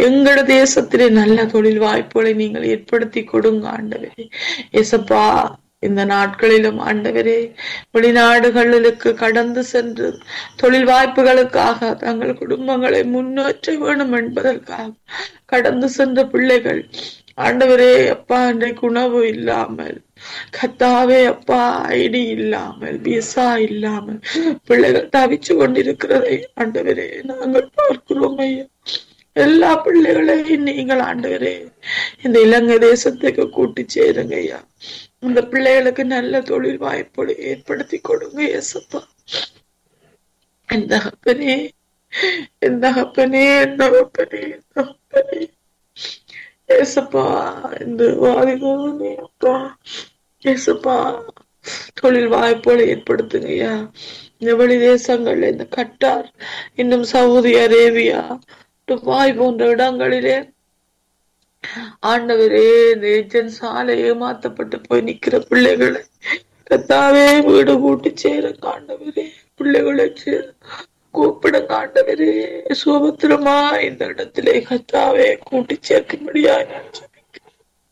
எங்கட தேசத்திலே நல்ல தொழில் வாய்ப்புகளை நீங்கள் ஏற்படுத்தி கொடுங்க ஆண்டவரே ஏசப்பா இந்த நாட்களிலும் ஆண்டவரே வெளிநாடுகளுக்கு கடந்து சென்று தொழில் வாய்ப்புகளுக்காக தங்கள் குடும்பங்களை முன்னேற்ற வேணும் என்பதற்காக கடந்து சென்ற பிள்ளைகள் ஆண்டவரே அப்பா இன்றைக்கு உணவு இல்லாமல் கத்தாவே அப்பா ஐடி இல்லாமல் விசா இல்லாமல் பிள்ளைகள் தவிச்சு கொண்டிருக்கிறதை ஆண்டவரே நாங்கள் பார்க்கிறோம் ஐயா எல்லா பிள்ளைகளையும் நீங்கள் ஆண்டவரே இந்த இலங்கை தேசத்துக்கு கூட்டி சேருங்க ஐயா இந்த பிள்ளைகளுக்கு நல்ல தொழில் வாய்ப்போடு ஏற்படுத்தி கொடுங்க ஏசப்பா என் தகப்பனே என் தகப்பனே என் தகப்பனே என் தகப்பனே ஏசப்பா இந்த வாதிகோனே அப்பா ஏசப்பா தொழில் வாய்ப்புகளை ஏற்படுத்துங்கய்யா இந்த வெளி தேசங்கள்ல இந்த கட்டார் இன்னும் சவுதி அரேபியா துபாய் போன்ற இடங்களிலே ஆண்டவரே இந்த ஏஜென்ட்ஸால ஏமாத்தப்பட்டு போய் நிக்கிற பிள்ளைகளை கத்தாவே வீடு கூட்டி சேர ஆண்டவரே பிள்ளைகளை சேர கூப்பிடுங்க ஆண்டவரே சுபத்திரமா இந்த இடத்திலே கத்தாவே கூட்டி சேர்க்கும்படியா நான்